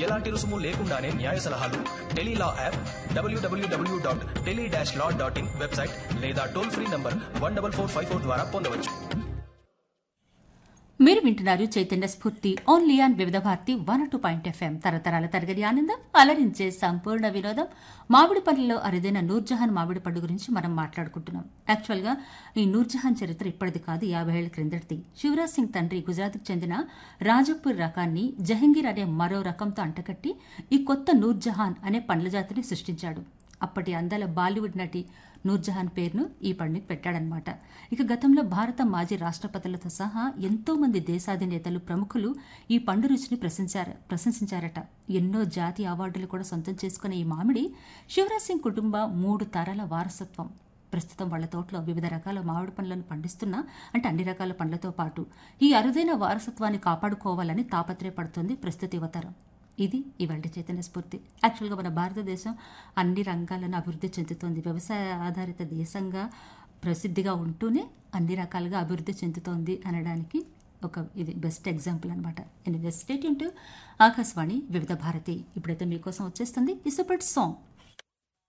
ఎలాంటి రుసుము లేకుండానే న్యాయ సలహాలు tele law app W W W dot tele dash law dot in website లేదా toll free number one double four five four ద్వారా పొందవచ్చు మీరు వింటున్నారు Chaitanya Sphoorthi only on Vividh Bharati one two point FM తరతరాల తరగతి ఆనందం అలరించే సంపూర్ణ వినోదం మామిడి పండ్లలో అరుదైన నూర్జహాన్ మామిడి పండు గురించి మనం మాట్లాడుకుంటున్నాం యాక్చువల్గా ఈ నూర్జహాన్ చరిత్ర ఇప్పటిది కాదు యాభై ఏళ్ల క్రిందటిది శివరాజ్ సింగ్ తండ్రి గుజరాత్కు చెందిన రాజపూర్ రకాన్ని జహంగీర్ అనే మరో రకంతో అంటకట్టి ఈ కొత్త నూర్జహాన్ అనే పండ్ల జాతిని సృష్టించాడు అప్పటి అందాల బాలీవుడ్ నటి నూర్జహాన్ పేరును ఈ పండుగ పెట్టాడనమాట ఇక గతంలో భారత మాజీ రాష్ట్రపతులతో సహా ఎంతో మంది దేశాధినేతలు ప్రముఖులు ఈ పండు రుచిని ప్రశంసారు ప్రశంసించారట ఎన్నో జాతీయ అవార్డులు కూడా సొంతం చేసుకున్న ఈ మామిడి శివరాజ్ సింగ్ కుటుంబ మూడు తరాల వారసత్వం ప్రస్తుతం వాళ్ళ తోటలో వివిధ రకాల మామిడి పండ్లను పండిస్తున్నా అంటే అన్ని రకాల పండ్లతో పాటు ఈ అరుదైన వారసత్వాన్ని కాపాడుకోవాలని తాపత్రయపడుతుంది ప్రస్తుత యువతరం ఇది ఇవాళ చైతన్య స్ఫూర్తి యాక్చువల్గా మన భారతదేశం అన్ని రంగాలను అభివృద్ధి చెందుతోంది వ్యవసాయ ఆధారిత దేశంగా ప్రసిద్ధిగా ఉంటూనే అన్ని రకాలుగా అభివృద్ధి చెందుతోంది అనడానికి ఒక ఇది బెస్ట్ ఎగ్జాంపుల్ అనమాట anyway state into Akashvani Vividh Bharati ఇప్పుడైతే మీకోసం వచ్చేస్తుంది ఈ సూపర్ సాంగ్